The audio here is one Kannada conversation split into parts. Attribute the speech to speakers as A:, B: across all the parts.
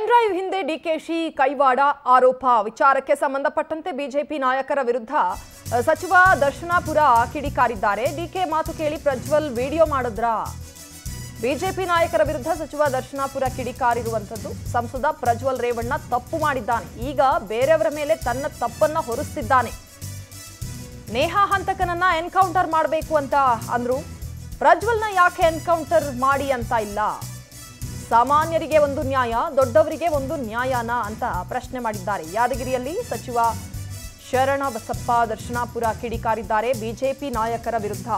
A: ಡ್ರೈವ್ ಹಿಂದೆ ಡಿಕೆಶಿ ಕೈವಾಡ ಆರೋಪ ವಿಚಾರಕ್ಕೆ ಸಂಬಂಧಪಟ್ಟಂತೆ ಬಿಜೆಪಿ ನಾಯಕರ ವಿರುದ್ಧ ಅ, ಸಚಿವ ದರ್ಶನಾಪುರ ಕಿಡಿಕಾರಿದ್ದಾರೆ ಡಿಕೆ ಮಾತು ಕೇಳಿ ಪ್ರಜ್ವಲ್ ವಿಡಿಯೋ ಮಾಡಿದ್ರ ಬಿಜೆಪಿ ನಾಯಕರ ವಿರುದ್ಧ ಸಚಿವ ದರ್ಶನಾಪುರ ಕಿಡಿಕಾರಿರುವಂಥದ್ದು ಸಂಸದ ಪ್ರಜ್ವಲ್ ರೇವಣ್ಣ ತಪ್ಪು ಮಾಡಿದ್ದಾನೆ ಈಗ ಬೇರೆಯವರ ಮೇಲೆ ತನ್ನ ತಪ್ಪನ್ನ ಹೊರಿಸ್ತಿದ್ದಾನೆ ನೇಹಾ ಹಂತಕನನ್ನ ಎನ್ಕೌಂಟರ್ ಮಾಡಬೇಕು ಅಂತ ಅಂದ್ರು ಪ್ರಜ್ವಲ್ನ ಯಾಕೆ ಎನ್ಕೌಂಟರ್ ಮಾಡಿ ಅಂತ ಇಲ್ಲ ಸಾಮಾನ್ಯರಿಗೆ ಒಂದು ನ್ಯಾಯ ದೊಡ್ಡವರಿಗೆ ಒಂದು ನ್ಯಾಯನ ಅಂತ ಪ್ರಶ್ನೆ ಮಾಡಿದ್ದಾರೆ ಯಾದಗಿರಿಯಲ್ಲಿ ಸಚಿವ ಶರಣ ಬಸಪ್ಪ ದರ್ಶನಾಪುರ ಕಿಡಿಕಾರಿದ್ದಾರೆ ಬಿಜೆಪಿ ನಾಯಕರ ವಿರುದ್ಧ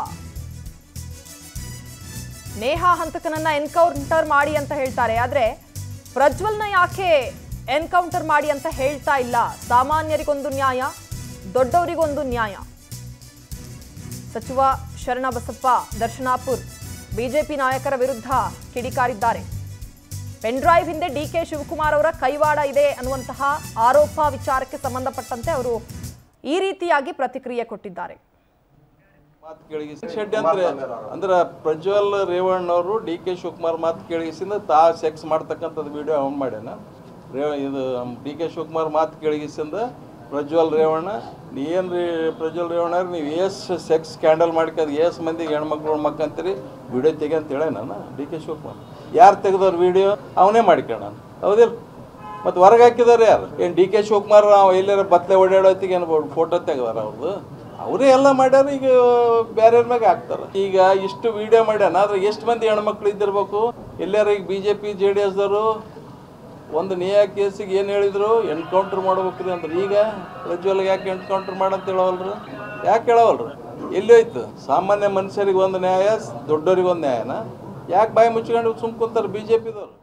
A: ನೇಹಾ ಹಂತಕನನ್ನ ಎನ್ಕೌಂಟರ್ ಮಾಡಿ ಅಂತ ಹೇಳ್ತಾರೆ ಆದ್ರೆ ಪ್ರಜ್ವಲ್ನ ಯಾಕೆ ಎನ್ಕೌಂಟರ್ ಮಾಡಿ ಅಂತ ಹೇಳ್ತಾ ಇಲ್ಲ ಸಾಮಾನ್ಯರಿಗೊಂದು ನ್ಯಾಯ ದೊಡ್ಡವರಿಗೊಂದು ನ್ಯಾಯ ಸಚಿವ ಶರಣ ಬಸಪ್ಪ ದರ್ಶನಾಪುರ್ ಬಿಜೆಪಿ ನಾಯಕರ ವಿರುದ್ಧ ಕಿಡಿಕಾರಿದ್ದಾರೆ ಪೆನ್ಡ್ರೈವ್ ಹಿಂದೆ ಡಿ ಕೆ ಶಿವಕುಮಾರ್ ಅವರ ಕೈವಾಡ ಇದೆ ಅನ್ನುವಂತಹ ಆರೋಪ ವಿಚಾರಕ್ಕೆ ಸಂಬಂಧಪಟ್ಟಂತೆ ಅವರು ಈ ರೀತಿಯಾಗಿ ಪ್ರತಿಕ್ರಿಯೆ ಕೊಟ್ಟಿದ್ದಾರೆ
B: ಮಾತು ಕೇಳಿಗಿಸಿ ಶೆಡ್ ಅಂದ್ರೆ ಅಂದ್ರೆ ಪ್ರಜ್ವಲ್ ರೇವಣ್ಣ ಅವರು ಡಿ ಕೆ ಶಿವಕುಮಾರ್ ಮಾತು ಕೇಳಿಗಿಸಿಂದ ತಾ ಸೆಕ್ಸ್ ಮಾಡ್ತಕ್ಕಂಥದ್ದು ವಿಡಿಯೋ ಅವ್ನು ಮಾಡ್ಯಾನ ರೇ ಇದು ಡಿ ಕೆ ಶಿವಕುಮಾರ್ ಮಾತು ಕೇಳಿಗಿಸಿಂದ ಪ್ರಜ್ವಲ್ ರೇವಣ್ಣ ನೀ ಏನು ರೀ ಪ್ರಜ್ವಲ್ ರೇವಣ್ಣ ನೀವು ಏಸ್ ಸೆಕ್ಸ್ ಕ್ಯಾಂಡಲ್ ಮಾಡ್ಕೊಂಡು ಏಸ್ ಮಂದಿಗೆ ಹೆಣ್ಮಕ್ಳು ಮಕ್ಕಂತೀರಿ ವಿಡಿಯೋ ತೆಗಿ ಅಂತ ಹೇಳ ನಾನು ಡಿ ಕೆ ಶಿವಕುಮಾರ್ ಯಾರು ತೆಗೆದವ್ರು ವಿಡಿಯೋ ಅವನೇ ಮಾಡಿಕೊಳ್ಳ ಹೌದಿಲ್ಲ ಮತ್ತು ಹೊರಗೆ ಹಾಕಿದಾರೆ ಯಾರು ಏನು ಡಿ ಕೆ ಶಿವಕುಮಾರ್ ಎಲ್ಲಾರ ಬತ್ಲೆ ಓಡಾಡೋತ್ತಿಗೆ ಏನು ಫೋಟೋ ತೆಗ್ದಾರ ಅವ್ರದ್ದು ಅವರೇ ಎಲ್ಲ ಮಾಡ್ಯಾರ ಈಗ ಬೇರೆಯವ್ರ ಮ್ಯಾಗ ಹಾಕ್ತಾರ ಈಗ ಇಷ್ಟು ವಿಡಿಯೋ ಮಾಡ್ಯಾನ ಆದ್ರೆ ಎಷ್ಟು ಮಂದಿ ಹೆಣ್ಮಕ್ಳು ಇದ್ದಿರ್ಬೇಕು ಎಲ್ಲಾರ ಈಗ B J P J D ಎಸ್ದವರು ಒಂದು ನೇಯ ಕೇಸಿಗೆ ಏನು ಹೇಳಿದ್ರು ಎನ್ಕೌಂಟರ್ ಮಾಡ್ಬೇಕ್ರಿ ಅಂದ್ರೆ ಈಗ ಪ್ರಜ್ವಲ್ಗೆ ಯಾಕೆ ಎನ್ಕೌಂಟರ್ ಮಾಡಂತ ಹೇಳವಲ್ರು ಯಾಕೆ ಹೇಳವಲ್ರು ಎಲ್ಲಿ ಹೋಯ್ತು ಸಾಮಾನ್ಯ ಮನುಷ್ಯರಿಗೆ ಒಂದು ನ್ಯಾಯ ದೊಡ್ಡವ್ರಿಗೆ ಒಂದು ನ್ಯಾಯನ ಯಾಕೆ ಬಾಯಿ ಮುಚ್ಕೊಂಡು ಸುಮ್ ಕುಂತಾರೆ ಬಿ ಜೆ ಪಿದವ್ರು